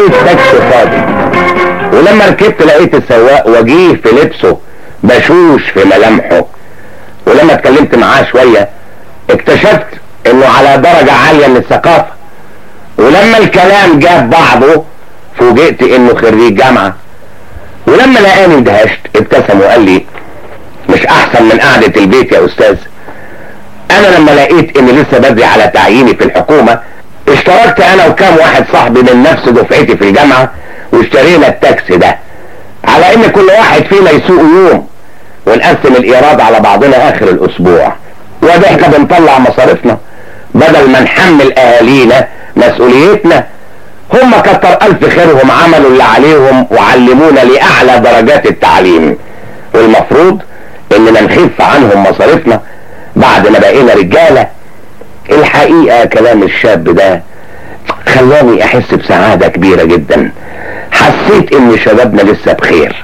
لقيت تاكسي فاضي ولما ركبت لقيت السواق وجيه في لبسه بشوش في ملامحه ولما اتكلمت معاه شوية اكتشفت انه على درجة عالية من الثقافة ولما الكلام جاب بعضه فوجئت انه خريج جامعة ولما لقاني اندهشت ابتسم وقال لي مش احسن من قعدة البيت يا استاذ انا لما لقيت اني لسه بدري على تعييني في الحكومة اشتركت انا وكام واحد صاحبي من نفس دفعتي في الجامعة واشترينا التاكسي ده على ان كل واحد فينا يسوق يوم ونقسم الايراد على بعضنا اخر الاسبوع وده احنا بنطلع مصاريفنا بدل ما نحمل اهالينا مسؤوليتنا هم كتر الف خيرهم عملوا اللي عليهم وعلمونا لاعلى درجات التعليم والمفروض اننا نخف عنهم مصاريفنا بعد ما بقينا رجالة الحقيقة كلام الشاب ده خلاني احس بسعادة كبيرة جدا حسيت ان شبابنا لسه بخير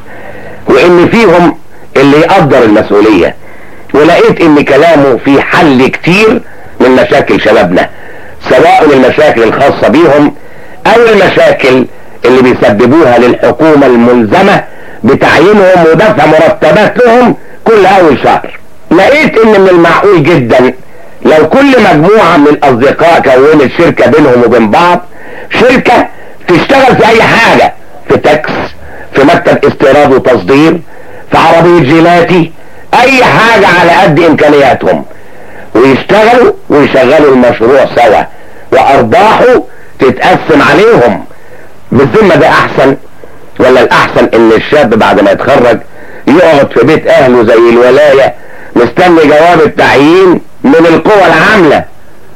وان فيهم اللي يقدر المسؤولية ولقيت ان كلامه في حل كتير من مشاكل شبابنا سواء المشاكل الخاصة بيهم او المشاكل اللي بيسببوها للحكومة الملزمة بتعيينهم ودفع مرتبات لهم كل اول شهر لقيت ان من المعقول جدا لو كل مجموعة من الاصدقاء كونت شركة بينهم وبين بعض شركة تشتغل في اي حاجة في تاكس في مكتب استيراد وتصدير في عربية جيلاتي اي حاجة على قد امكانياتهم ويشتغلوا ويشغلوا المشروع سوا وارباحه تتقسم عليهم بالذمة ده احسن ولا الاحسن ان الشاب بعد ما يتخرج يقعد في بيت اهله زي الولاية مستني جواب التعيين من القوى العاملة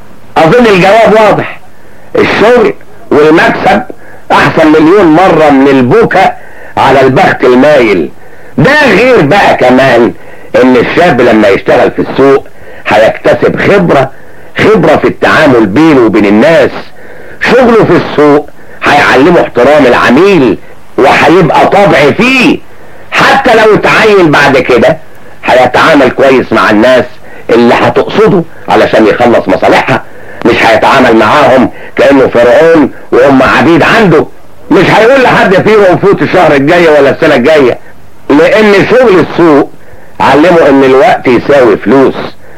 اظن الجواب واضح الشغل والمكسب احسن مليون مرة من البكاء على البخت المايل ده غير بقى كمان ان الشاب لما يشتغل في السوق هيكتسب خبرة خبرة في التعامل بينه وبين الناس شغله في السوق هيعلمه احترام العميل وهيبقى طبع فيه حتى لو اتعين بعد كده هيتعامل كويس مع الناس اللي هتقصده علشان يخلص مصالحها مش هيتعامل معاهم كأنه فرعون وهم عبيد عنده مش هيقول لحد فيهم فوت الشهر الجاي ولا السنة الجاية لان شغل السوق علمه ان الوقت يساوي فلوس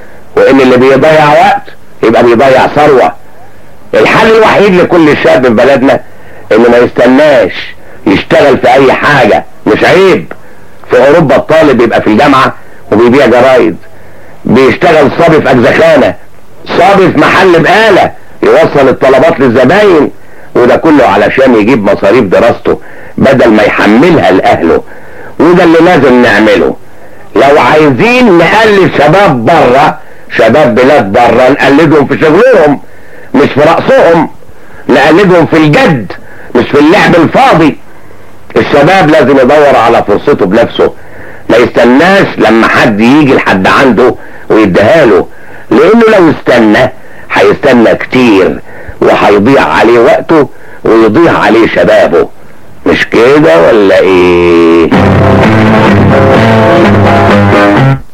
وان اللي بيضيع وقت يبقى بيضيع ثروة الحل الوحيد لكل شاب في بلدنا انه ما يستناش يشتغل في اي حاجة مش عيب في اوروبا الطالب يبقى في الجامعة وبيبيع جرايد بيشتغل صبي في اجزخانة صبي في محل بقالة يوصل الطلبات للزباين وده كله علشان يجيب مصاريف دراسته بدل ما يحملها لاهله وده اللي لازم نعمله لو عايزين نقلد شباب بره شباب بلاد بره نقلدهم في شغلهم مش في رأسهم نقلدهم في الجد مش في اللعب الفاضي الشباب لازم يدور على فرصته بنفسه ما يستناش لما حد يجي لحد عنده ويديها له لانه لو استنى هيستنى كتير وهيضيع عليه وقته ويضيع عليه شبابه مش كده ولا ايه